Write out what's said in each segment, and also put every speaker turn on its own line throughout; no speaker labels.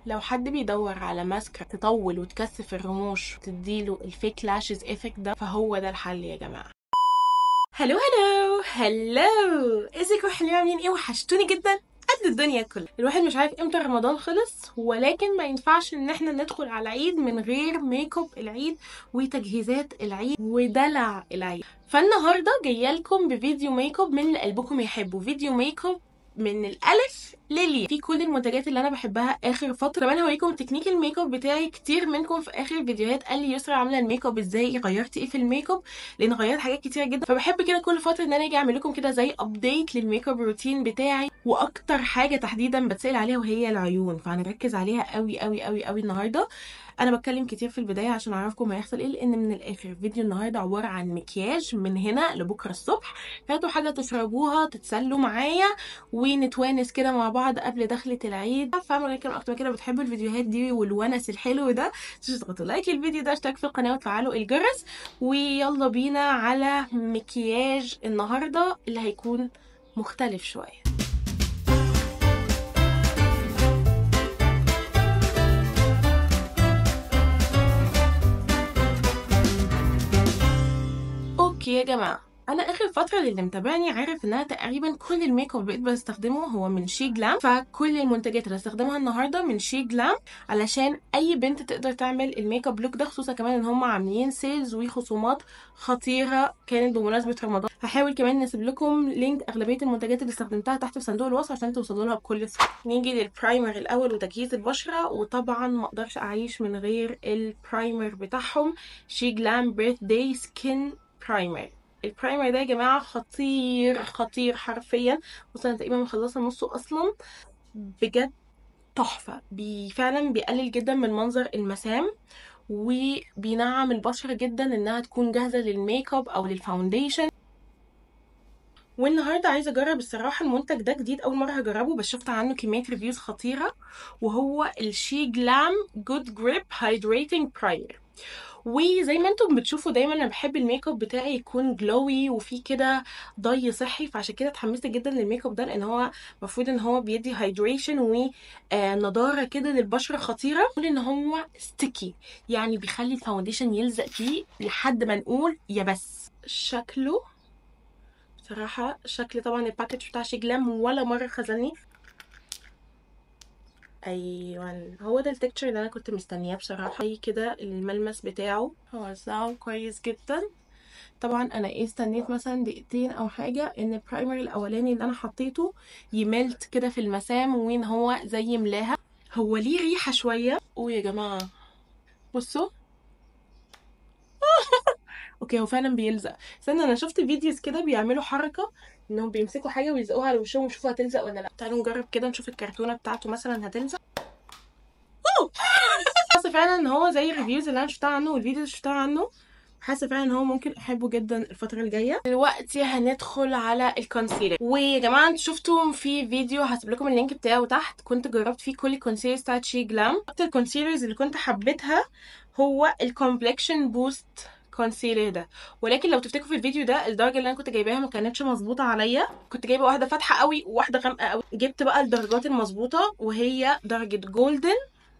لو حد بيدور على ماسكة تطول وتكثف الرموش وتديله الفيك لاشز افكت ده فهو ده الحل يا جماعة هلو هلو هلو ازيكم حلوين عاملين ايه وحشتوني جدا قد الدنيا كلها الواحد مش عارف امتى رمضان خلص ولكن ما ينفعش ان احنا ندخل على عيد من غير ميك اب العيد وتجهيزات العيد ودلع العيد فالنهارده جايه لكم بفيديو ميك اب من اللي قلبكم يحبوا فيديو ميك اب من الالف للياء في كل المنتجات اللي انا بحبها اخر فتره كمان هوريكم تكنيك الميك اب بتاعي كتير منكم في اخر فيديوهات قال لي يسرا عامله الميك اب ازاي غيرتي ايه في الميك اب لان غيرت حاجات كتيره جدا فبحب كده كل فتره ان انا اجي اعمل لكم كده زي ابديت للميك اب روتين بتاعي واكتر حاجه تحديدا بتسال عليها وهي العيون فهنركز عليها قوي قوي قوي قوي النهارده انا بتكلم كتير في البدايه عشان اعرفكم هيحصل ايه لان من الاخر فيديو النهارده عباره عن مكياج من هنا لبكره الصبح هاتوا حاجه تشربوها تتسلوا معايا ونتوانس كده مع بعض قبل دخله العيد فاهمه لكن اكتر كده بتحبوا الفيديوهات دي والونس الحلو ده تضغطوا لايك الفيديو ده اشترك في القناه وتفعلوا الجرس ويلا بينا على مكياج النهارده اللي هيكون مختلف شويه اوكي يا جماعه انا اخر فتره اللي متابعني عارف انها تقريبا كل الميك اب بقيت بستخدمه هو من شي جلام فكل المنتجات اللي هستخدمها النهارده من شي جلام علشان اي بنت تقدر تعمل الميك اب لوك ده خصوصا كمان ان هم عاملين سيلز وخصومات خطيره كانت بمناسبه رمضان هحاول كمان نسيب لكم لينك اغلبيه المنتجات اللي استخدمتها تحت في صندوق الوصف عشان توصلوا لها بكل سهوله نيجي للبرايمر الاول وتجهيز البشره وطبعا ما اقدرش اعيش من غير البرايمر بتاعهم شي جلام بيرث داي سكين برايمر البرايمر ده يا جماعه خطير خطير حرفيا بص انا تقريبا مخلصه نصه اصلا بجد تحفه بي فعلا بيقلل جدا من منظر المسام وبينعم البشره جدا انها تكون جاهزه للميك اب او للفاونديشن والنهارده عايزه اجرب الصراحه المنتج ده جديد اول مره هجربه بس شفت عنه كميه ريفيوز خطيره وهو الشي جلام جود جريب هايدريتنج برايمر وزي ما انتم بتشوفوا دايما انا بحب الميك اب بتاعي يكون جلوي وفيه كده ضي صحي فعشان كده اتحمست جدا للميك اب ده لان هو المفروض ان هو بيدي هايدريشن ونضاره كده للبشره خطيره نقول ان هو ستيكي يعني بيخلي الفاونديشن يلزق فيه لحد ما نقول يا بس شكله بصراحه شكل طبعا الباكج بتاع شجلام ولا مره خذلني ايوه هو ده التكتشر اللي انا كنت مستنياه بصراحه زي كده الملمس بتاعه هوزعه كويس جدا طبعا انا ايه استنيت مثلا دقيقتين او حاجه ان البرايمر الاولاني اللي انا حطيته يملت كده في المسام وين هو زي ملاها هو ليه ريحه شويه ويا جماعه بصوا اوكي هو فعلا بيلزق استنى انا شفت فيديوز كده بيعملوا حركه انهم بيمسكوا حاجه ويلزقوها على وشهم ويشوفوا هتلزق ولا لا تعالوا نجرب كده نشوف الكرتونه بتاعته مثلا هتلزق حاسه فعلا ان هو زي الريفيوز اللي انا شفتها عنه والفيديوز اللي شفتها عنه حاسه فعلا ان هو ممكن احبه جدا الفتره الجايه دلوقتي هندخل على الكونسيلر ويا جماعه انتوا شفتوا في فيديو هسيب لكم اللينك بتاعه تحت كنت جربت فيه كل الكونسيلرز بتاعت شي جلام اكتر الكونسيلرز اللي كنت حبيتها هو الكومبلكشن بوست كونسيلر ده ولكن لو تفتكروا في الفيديو ده الدرجه اللي انا كنت جايباها ما كانتش مظبوطه عليا كنت جايبه واحده فاتحه قوي وواحده غامقه قوي جبت بقى الدرجات المظبوطه وهي درجه جولدن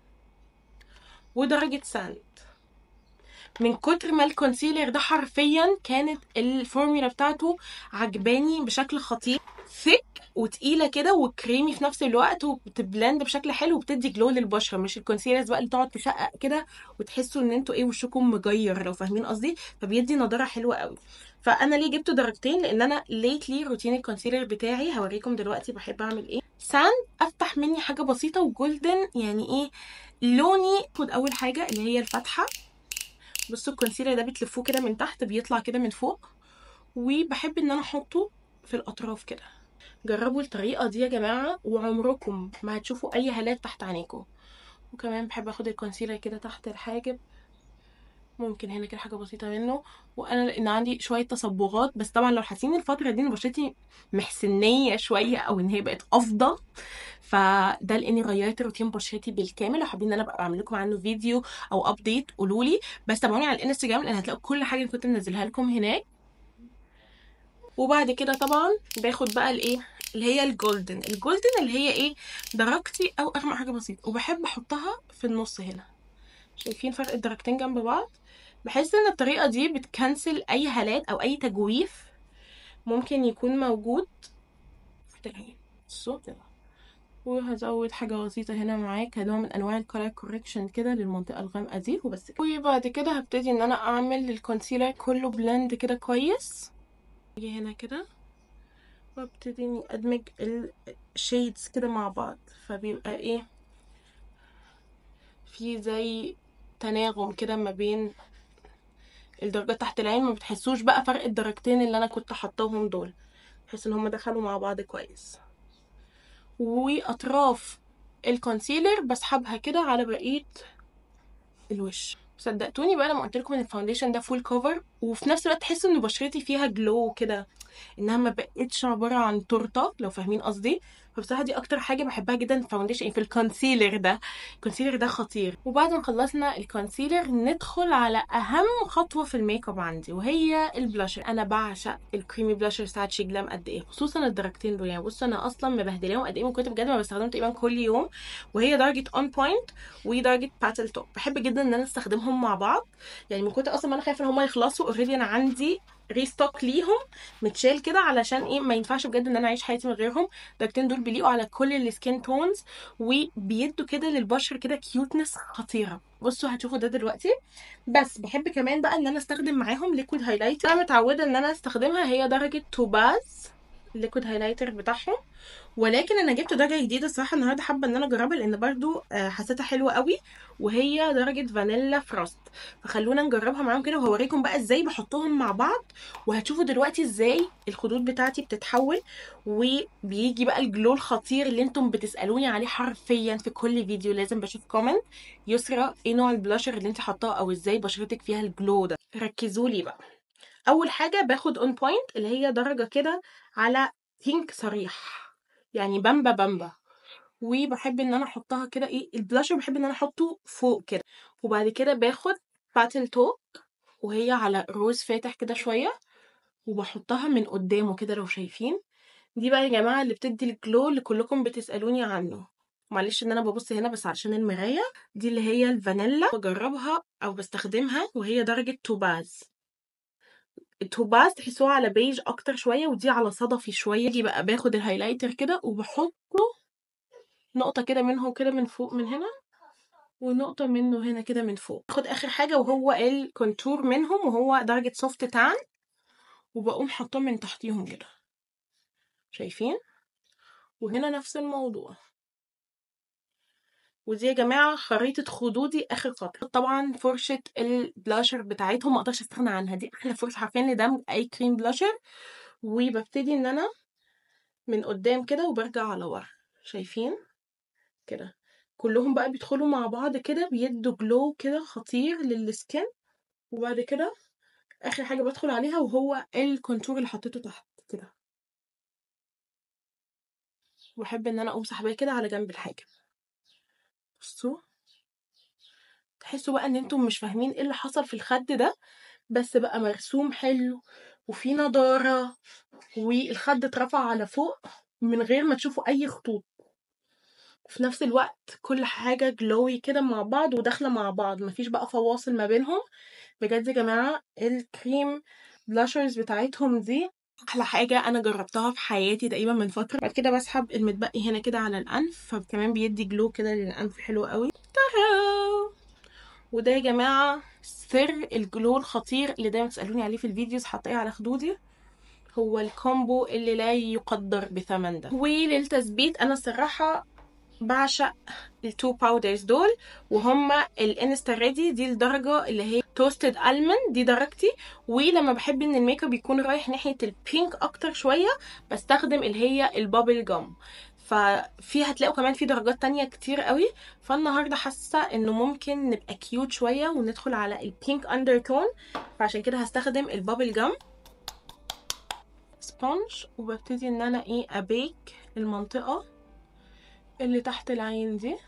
ودرجه ساند من كتر ما الكونسيلر ده حرفيا كانت الفورمولا بتاعته عجباني بشكل خطير ثيك وتقيله كده وكريمي في نفس الوقت وبتبلند بشكل حلو وبتدي جلو للبشره مش الكونسيلرز بقى اللي تقعد تشقق كده وتحسوا ان انتوا ايه وشكم مجير لو فاهمين قصدي فبيدي نضاره حلوه قوي فانا ليه جبت درجتين لان انا ليتلي روتين الكونسيلر بتاعي هوريكم دلوقتي بحب اعمل ايه ساند افتح مني حاجه بسيطه وجولدن يعني ايه لوني خد اول حاجه اللي هي الفاتحه بصوا الكونسيلر ده بتلفوه كده من تحت بيطلع كده من فوق وبحب ان انا احطه في الاطراف كده جربوا الطريقه دي يا جماعه وعمركم ما هتشوفوا اي هالات تحت عينيكم وكمان بحب اخد الكونسيلر كده تحت الحاجب ممكن هنا كده حاجه بسيطه منه وانا لان عندي شويه تصبغات بس طبعا لو حاسين الفتره دي ان بشرتي محسنيه شويه او ان هي بقت افضل فده لاني غيرت روتين بشرتي بالكامل لو حابين ان انا ابقى اعمل لكم عنه فيديو او ابديت قولوا لي بس تابعوني على الانستجرام لان هتلاقوا كل حاجه اللي كنت منزلها لكم هناك وبعد كده طبعا باخد بقى الايه اللي هي الجولدن الجولدن اللي هي ايه درجتي او اغمق حاجه بسيطه وبحب احطها في النص هنا شايفين فرق الدرجتين جنب بعض بحس ان الطريقه دي بتكنسل اي هالات او اي تجويف ممكن يكون موجود في العين بصوا كده وهزود حاجة بسيطة هنا معاك كنوع من أنواع الكولر كوريكشن كده للمنطقة الغامقة دي وبس كده وبعد كده هبتدي إن أنا أعمل الكونسيلر كله بلند كده كويس أجي هنا كده وابتدي إني أدمج الشيدز كده مع بعض فبيبقى إيه في زي تناغم كده ما بين الدرجات تحت العين ما بتحسوش بقى فرق الدرجتين اللي انا كنت حطاهم دول بحيث ان هما دخلوا مع بعض كويس واطراف الكونسيلر بسحبها كده على بقيه الوش صدقتوني بقى لما قلت لكم ان الفاونديشن ده فول كفر وفي نفس الوقت تحسوا ان بشرتي فيها جلو كده انها ما بقتش عباره عن تورته لو فاهمين قصدي فبصراحه دي اكتر حاجه بحبها جدا في الفاونديشن في الكونسيلر ده الكونسيلر ده خطير وبعد ما خلصنا الكونسيلر ندخل على اهم خطوه في الميك اب عندي وهي البلاشر انا بعشق الكريمي بلاشر بتاعت شي جلام قد ايه خصوصا الدرجتين دول يعني بصوا انا اصلا مبهدلاهم قد ايه من كنت بجد ما بستخدمهم تقريبا كل يوم وهي درجه اون بوينت ودرجه باتل توب بحب جدا ان انا استخدمهم مع بعض يعني من كنت اصلا ما انا خايفه ان هم يخلصوا اوريدي انا عندي ريستوك ليهم متشال كده علشان ايه ما ينفعش بجد ان انا اعيش حياتي من غيرهم الدرجتين دول بيليقوا على كل السكين تونز وبيدوا كده للبشره كده كيوتنس خطيره بصوا هتشوفوا ده دلوقتي بس بحب كمان بقى ان انا استخدم معاهم ليكويد هايلايتر انا متعوده ان انا استخدمها هي درجه توباز الليكويد هايلايتر بتاعهم ولكن انا جبت درجه جديده الصراحه النهارده حابه ان انا اجربها لان برضو آه، حسيتها حلوه قوي وهي درجه فانيلا فروست فخلونا نجربها معاهم كده وهوريكم بقى ازاي بحطهم مع بعض وهتشوفوا دلوقتي ازاي الخدود بتاعتي بتتحول وبيجي بقى الجلو الخطير اللي انتم بتسالوني عليه حرفيا في كل فيديو لازم بشوف كومنت يسرا ايه نوع البلاشر اللي انت حطاه او ازاي بشرتك فيها الجلو ده ركزوا لي بقى اول حاجه باخد اون بوينت اللي هي درجه كده على بينك صريح يعني بامبا بامبا وبحب ان انا احطها كده ايه البلاشر بحب ان انا احطه فوق كده وبعد كده باخد باتل توك وهي على روز فاتح كده شويه وبحطها من قدامه كده لو شايفين دي بقى يا جماعه اللي بتدي الجلو اللي كلكم بتسالوني عنه معلش ان انا ببص هنا بس عشان المرايه دي اللي هي الفانيلا بجربها او بستخدمها وهي درجه توباز التوباز تحسوها على بيج اكتر شويه ودي على صدفي شويه دي بقى باخد الهايلايتر كده وبحطه نقطه كده منه كده من فوق من هنا ونقطه منه هنا كده من فوق باخد اخر حاجه وهو الكونتور منهم وهو درجه سوفت تان وبقوم حاطاه من تحتيهم كده شايفين وهنا نفس الموضوع ودي يا جماعة خريطة خدودي آخر خطوة طبعا فرشة البلاشر بتاعتهم ما اقدرش استغنى عنها دي أحلى فرشة حرفيا لدمج أي كريم بلاشر وببتدي إن أنا من قدام كده وبرجع على ورا شايفين كده كلهم بقى بيدخلوا مع بعض كده بيدوا جلو كده خطير للسكين وبعد كده آخر حاجة بدخل عليها وهو الكونتور اللي حطيته تحت كده وبحب إن أنا أقوم سحباه كده على جنب الحاجة بصوا تحسوا بقى ان انتم مش فاهمين ايه اللي حصل في الخد ده بس بقى مرسوم حلو وفي نضارة والخد اترفع على فوق من غير ما تشوفوا اي خطوط في نفس الوقت كل حاجة جلوي كده مع بعض وداخلة مع بعض مفيش بقى فواصل ما بينهم بجد يا جماعة الكريم بلاشرز بتاعتهم دي احلى حاجه انا جربتها في حياتي تقريبا من فتره بعد كده بسحب المتبقي هنا كده على الانف فكمان بيدي جلو كده للانف حلو قوي تارا وده يا جماعه سر الجلو الخطير اللي دايما تسالوني عليه في الفيديوز حاطاه على خدودي هو الكومبو اللي لا يقدر بثمن ده وللتثبيت انا الصراحه بعشق التو باودرز دول وهما الانستا ريدي دي الدرجه اللي هي توستد المند دي درجتي ولما بحب ان الميك اب يكون رايح ناحيه البينك اكتر شويه بستخدم اللي هي البابل جام ففي هتلاقوا كمان في درجات تانية كتير قوي فالنهارده حاسه انه ممكن نبقى كيوت شويه وندخل على البينك اندر تون فعشان كده هستخدم البابل جام سبونج وببتدي ان انا ايه ابيك المنطقه اللي تحت العين دي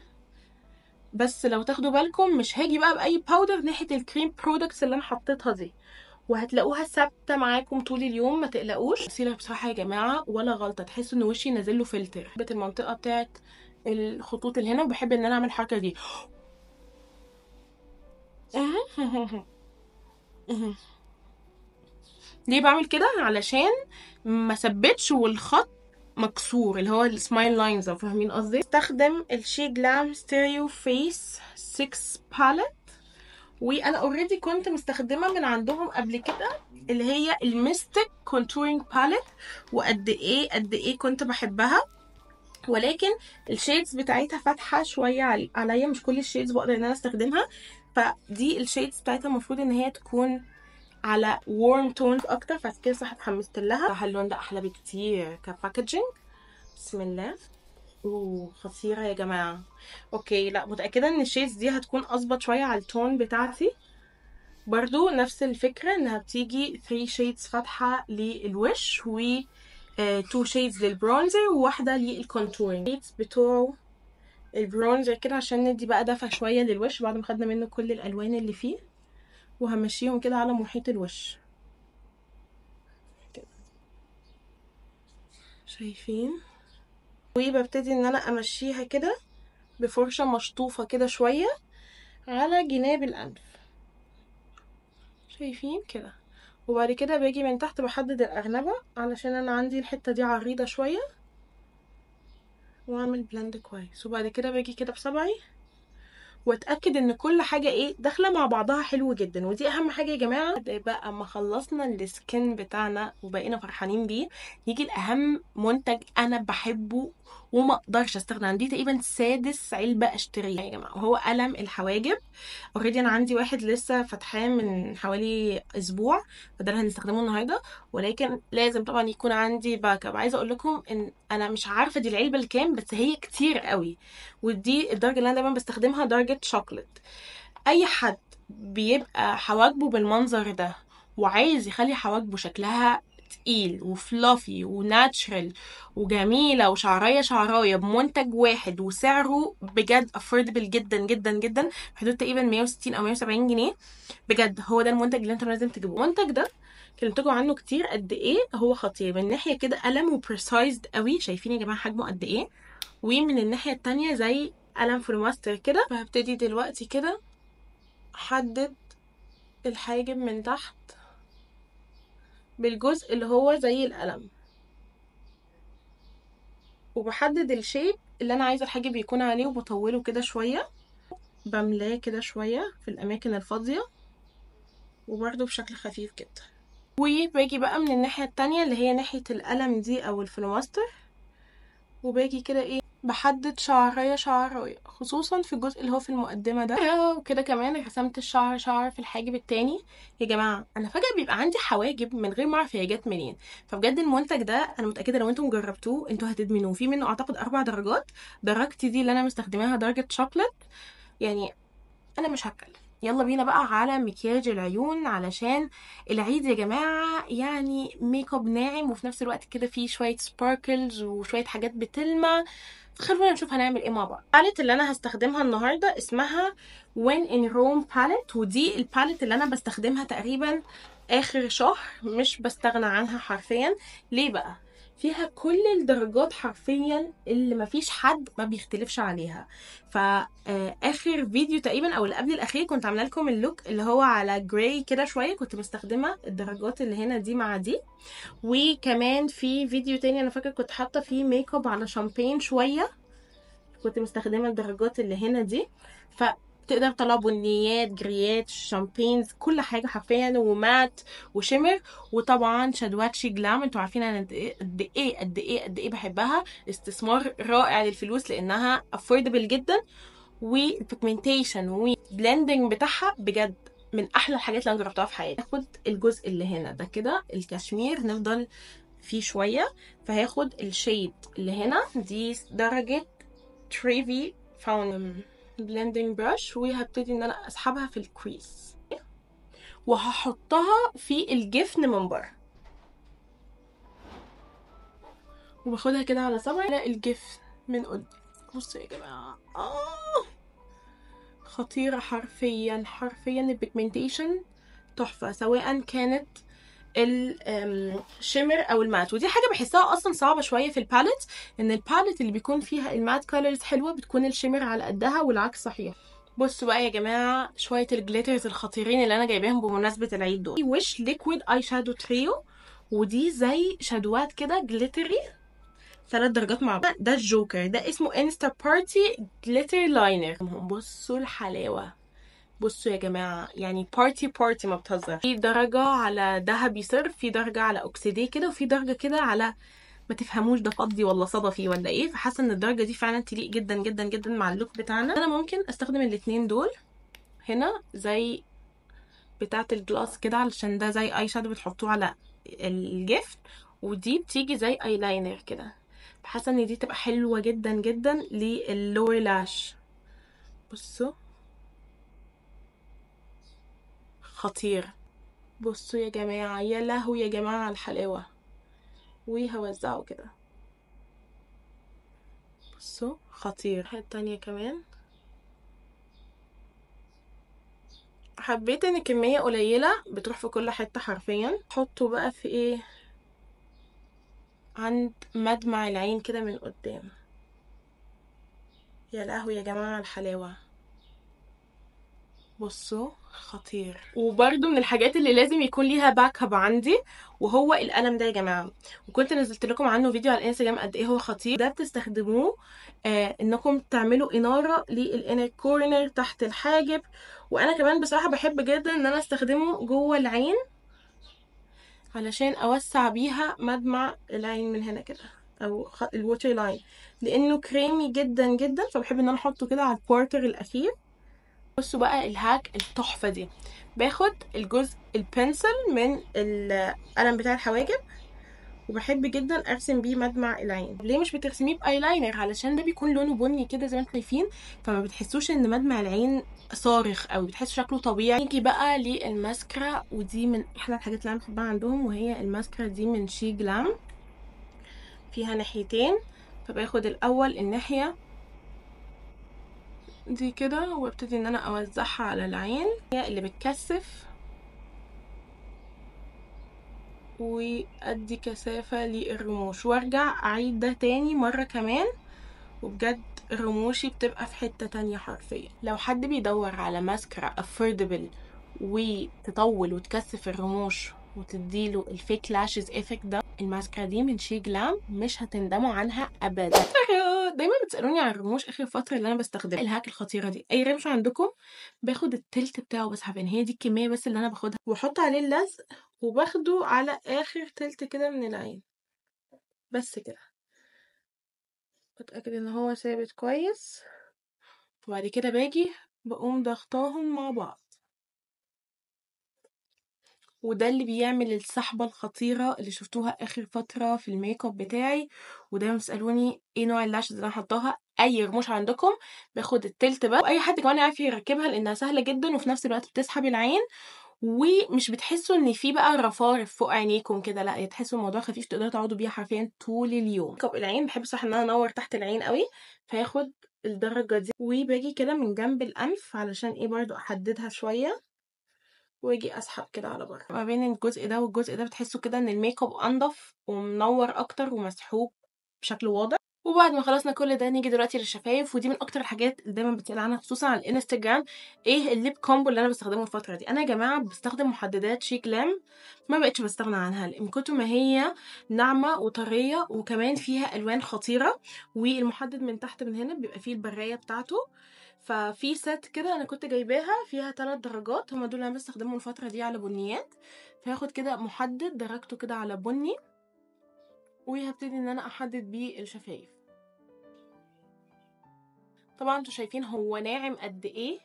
بس لو تاخدوا بالكم مش هاجي بقى باي باودر ناحيه الكريم برودكتس اللي انا حطيتها دي وهتلاقوها ثابته معاكم طول اليوم ما تقلقوش سيلر بصراحه يا جماعه ولا غلطه تحسوا ان وشي نازل له فلتر بحب المنطقه بتاعت الخطوط اللي هنا وبحب ان انا اعمل الحركه دي ليه بعمل كده علشان ما ثبتش والخط مكسور اللي هو السمايل لاينز فاهمين قصدي استخدم الشي جلام ستيريو فيس 6 باليت وانا اوريدي كنت مستخدمه من عندهم قبل كده اللي هي الميستيك كونتورينج باليت وقد ايه قد ايه كنت بحبها ولكن الشيدز بتاعتها فاتحه شويه عل- عليا مش كل الشيدز بقدر ان انا استخدمها فدي الشيدز بتاعتها المفروض ان هي تكون على warm tones اكتر فعشان كده صح اتحمست لها صراحة اللون ده احلى بكتير كباكجينج بسم الله اوه خطيرة يا جماعة اوكي لا متأكدة ان الشيدز دي هتكون اظبط شوية على التون بتاعتي برضو نفس الفكرة انها بتيجي 3 شيدز فاتحة للوش و 2 شيدز للبرونزر وواحدة للكونتورنج شيدز بتوع البرونزر كده عشان ندي بقى دفع شوية للوش بعد ما خدنا منه كل الالوان اللي فيه وهمشيهم كده على محيط الوش كده شايفين وببتدي ان انا امشيها كده بفرشة مشطوفة كده شوية على جناب الانف شايفين كده وبعد كده باجي من تحت بحدد الارنبة علشان انا عندي الحتة دي عريضة شوية واعمل بلند كويس وبعد كده باجي كده بصبعي واتاكد ان كل حاجه ايه داخله مع بعضها حلو جدا ودي اهم حاجه يا جماعه بقى اما خلصنا السكين بتاعنا وبقينا فرحانين بيه يجي الاهم منتج انا بحبه وما اقدرش استغنى عن دي تقريبا سادس علبه اشتريها يا جماعه وهو قلم الحواجب اوريدي انا عندي واحد لسه فاتحاه من حوالي اسبوع فده اللي هنستخدمه النهارده ولكن لازم طبعا يكون عندي باك اب عايزه اقول لكم ان انا مش عارفه دي العلبه الكام بس هي كتير قوي ودي الدرجه اللي انا دايما بستخدمها درجه شوكليت اي حد بيبقى حواجبه بالمنظر ده وعايز يخلي حواجبه شكلها تقيل وفلافي وناتشرال وجميله وشعريه شعرايه بمنتج واحد وسعره بجد افوردبل جدا جدا جدا في حدود تقريبا 160 او 170 جنيه بجد هو ده المنتج اللي انتوا لازم تجيبوه المنتج ده كلمتكم عنه كتير قد ايه هو خطير من ناحيه كده قلم وبريسايزد قوي شايفين يا جماعه حجمه قد ايه ومن الناحيه التانية زي قلم فلوماستر كده فهبتدي دلوقتي كده احدد الحاجب من تحت بالجزء اللي هو زي القلم وبحدد الشيب اللي انا عايزه الحاجب يكون عليه وبطوله كده شويه بملاه كده شويه في الاماكن الفاضيه وبرده بشكل خفيف جدا وباجي بقى من الناحيه التانية اللي هي ناحيه القلم دي او الفلوماستر وباجي كده ايه بحدد شعرية شعرية خصوصا في الجزء اللي هو في المقدمة ده وكده كمان رسمت الشعر شعر في الحاجب التاني يا جماعة أنا فجأة بيبقى عندي حواجب من غير ما أعرف هي جت منين فبجد المنتج ده أنا متأكدة لو انتم جربتوه انتوا هتدمنوه في منه أعتقد أربع درجات درجتي دي اللي أنا مستخدماها درجة شوكليت يعني أنا مش هتكلم يلا بينا بقى على مكياج العيون علشان العيد يا جماعة يعني ميك اب ناعم وفي نفس الوقت كده فيه شوية سباركلز وشوية حاجات بتلمع خلونا نشوف هنعمل ايه مع بعض الباليت اللي انا هستخدمها النهارده اسمها وين ان روم باليت ودي الباليت اللي انا بستخدمها تقريبا اخر شهر مش بستغنى عنها حرفيا ليه بقى فيها كل الدرجات حرفيا اللي مفيش حد ما بيختلفش عليها فاخر فيديو تقريبا او اللي قبل الاخير كنت عامله لكم اللوك اللي هو على جراي كده شويه كنت مستخدمه الدرجات اللي هنا دي مع دي وكمان في فيديو تاني انا فاكره كنت حاطه فيه ميك اب على شامبين شويه كنت مستخدمه الدرجات اللي هنا دي ف تقدر تطلع بنيات جريات شامبينز كل حاجه حرفيا ومات وشمر وطبعا شادواتشي جلام انتوا عارفين انا قد ايه قد ايه قد ايه قد ايه بحبها استثمار رائع للفلوس لانها افوردبل جدا والبيجمنتيشن والبلندنج بتاعها بجد من احلى الحاجات اللي انا جربتها في حياتي هاخد الجزء اللي هنا ده كده الكشمير نفضل فيه شويه فهاخد الشيد اللي هنا دي درجه تريفي فاوند بلندنج براش وهبتدي ان انا اسحبها في الكريس وهحطها في الجفن من بره وباخدها كده على صبعي على الجفن من قدام بصوا يا جماعه آه. خطيره حرفيا حرفيا البيجمنتيشن تحفه سواء كانت الشيمر او المات ودي حاجه بحسها اصلا صعبه شويه في الباليت ان الباليت اللي بيكون فيها المات كولرز حلوه بتكون الشيمر على قدها والعكس صحيح بصوا بقى يا جماعه شويه الجليترز الخطيرين اللي انا جايباهم بمناسبه العيد دول وش ليكويد اي شادو تريو ودي زي شادوات كده جليتري ثلاث درجات مع بعض ده الجوكر ده اسمه انستا بارتي جليتر لاينر بصوا الحلاوه بصوا يا جماعة يعني بارتي بارتي ما بتهزر في درجة على ذهبي صرف في درجة على اوكسيديه كده وفي درجة كده على ما تفهموش ده فضي ولا صدفي ولا ايه فحاسه ان الدرجه دي فعلا تليق جدا جدا جدا مع اللوك بتاعنا انا ممكن استخدم الاتنين دول هنا زي بتاعه الجلاس كده علشان ده زي اي شادو بتحطوه على الجفت ودي بتيجي زي ايلاينر كده حاسه ان دي تبقى حلوه جدا جدا للور لاش بصوا خطير بصوا يا جماعه يا لهوي يا جماعه على الحلاوه وهوزعه كده بصوا خطير حاجة تانية كمان حبيت ان كمية قليلة بتروح في كل حتة حرفيا حطه بقى في ايه عند مدمع العين كده من قدام يا لهوي يا جماعة على الحلاوة بصوا خطير وبرده من الحاجات اللي لازم يكون ليها باك اب عندي وهو القلم ده يا جماعه وكنت نزلت لكم عنه فيديو على الانستجرام قد ايه هو خطير ده بتستخدموه آه انكم تعملوا اناره للانر كورنر تحت الحاجب وانا كمان بصراحه بحب جدا ان انا استخدمه جوه العين علشان اوسع بيها مدمع العين من هنا كده او الووتر لاين لانه كريمي جدا جدا فبحب ان انا احطه كده على الكوارتر الاخير بصوا بقى الهاك التحفه دي باخد الجزء البنسل من القلم بتاع الحواجب وبحب جدا ارسم بيه مدمع العين ليه مش بترسميه بايلاينر علشان ده بيكون لونه بني كده زي ما انتم شايفين فما بتحسوش ان مدمع العين صارخ قوي بتحسوا شكله طبيعي نيجي بقى للماسكرا ودي من احلى الحاجات اللي انا بحبها عندهم وهي الماسكرا دي من شي جلام فيها ناحيتين فباخد الاول الناحيه دي كده وابتدي ان انا اوزعها على العين هي اللي بتكثف وادي كثافة للرموش وارجع اعيد ده تاني مرة كمان وبجد رموشي بتبقى في حتة تانية حرفيا لو حد بيدور على ماسكرا افوردبل وتطول وتكثف الرموش وتديله الفيك لاشز افكت ده الماسكرا دي من شي جلام مش هتندموا عنها ابدا دايما بتسالوني عن الرموش اخر فتره اللي انا بستخدمها الهاك الخطيره دي اي رمش عندكم باخد التلت بتاعه بس حرفيا هي دي الكميه بس اللي انا باخدها واحط عليه اللزق وباخده على اخر تلت كده من العين بس كده بتاكد ان هو ثابت كويس وبعد كده باجي بقوم ضغطاهم مع بعض وده اللي بيعمل السحبة الخطيرة اللي شفتوها آخر فترة في الميك اب بتاعي ودايما بتسألوني ايه نوع اللاشز اللي انا حطاها اي رموش عندكم باخد التلت بقى واي حد كمان يعرف يركبها لانها سهلة جدا وفي نفس الوقت بتسحب العين ومش بتحسوا ان في بقى رفارف فوق عينيكم كده لا تحسوا الموضوع خفيف تقدروا تقعدوا بيها حرفيا طول اليوم ميك اب العين بحب صح ان انا انور تحت العين قوي فياخد الدرجة دي وباجي كده من جنب الانف علشان ايه برضو احددها شوية واجي اسحب كده على بره ما بين الجزء ده والجزء ده بتحسوا كده ان الميك اب انضف ومنور اكتر ومسحوب بشكل واضح وبعد ما خلصنا كل ده نيجي دلوقتي للشفايف ودي من اكتر الحاجات اللي دايما بتسال عنها خصوصا على الانستجرام ايه الليب كومبو اللي انا بستخدمه الفتره دي انا يا جماعه بستخدم محددات شيك لام ما بقتش بستغنى عنها من كتر ما هي ناعمه وطريه وكمان فيها الوان خطيره والمحدد من تحت من هنا بيبقى فيه البرايه بتاعته ففي ست كده انا كنت جايباها فيها ثلاث درجات هما دول اللي انا بستخدمهم الفتره دي على بنيات فهاخد كده محدد درجته كده على بني وهبتدي ان انا احدد بيه الشفايف طبعا انتوا شايفين هو ناعم قد ايه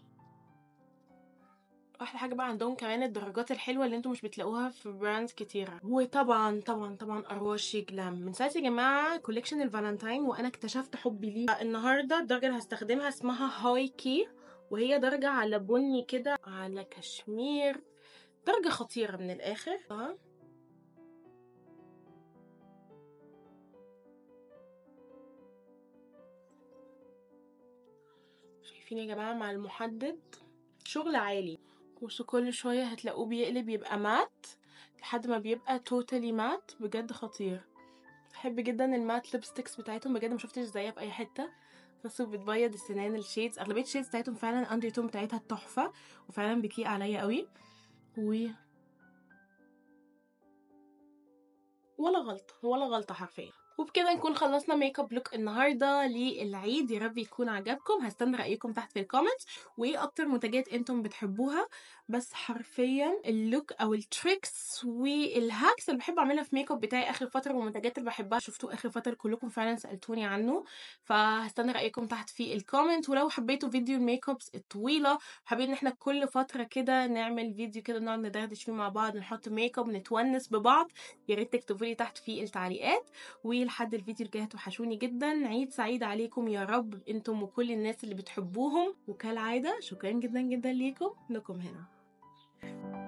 واحلى حاجه بقى عندهم كمان الدرجات الحلوه اللي انتوا مش بتلاقوها في براندز كتيره وطبعا طبعا طبعا ارواش جلام من ساعه يا جماعه كوليكشن الفالنتاين وانا اكتشفت حبي ليه النهارده الدرجه اللي هستخدمها اسمها هاي كي وهي درجه على بني كده على كشمير درجه خطيره من الاخر اه شايفين يا جماعه مع المحدد شغل عالي بصوا كل شويه هتلاقوه بيقلب يبقى مات لحد ما بيبقى توتالي مات بجد خطير بحب جدا المات ليبستكس بتاعتهم بجد ما شفتش زيها في اي حته بصوا بتبيض السنان الشيدز اغلبيه الشيدز بتاعتهم فعلا اندر تون بتاعتها تحفه وفعلا بتليق عليا قوي و ولا غلطه ولا غلطه حرفيا وبكده نكون خلصنا ميك اب لوك النهارده للعيد يا رب يكون عجبكم هستنى رايكم تحت في الكومنتس وايه اكتر منتجات انتم بتحبوها بس حرفيا اللوك او التريكس والهاكس اللي بحب اعملها في ميك اب بتاعي اخر فتره والمنتجات اللي بحبها شفتوه اخر فتره كلكم فعلا سالتوني عنه فهستنى رايكم تحت في الكومنت ولو حبيتوا فيديو الميك ابس الطويله حابين ان احنا كل فتره كده نعمل فيديو كده نقعد ندردش فيه مع بعض نحط ميك اب نتونس ببعض يا ريت تكتبوا لي تحت في التعليقات ولحد الفيديو الجاي هتوحشوني جدا عيد سعيد عليكم يا رب انتم وكل الناس اللي بتحبوهم وكالعاده شكرا جدا جدا ليكم انكم هنا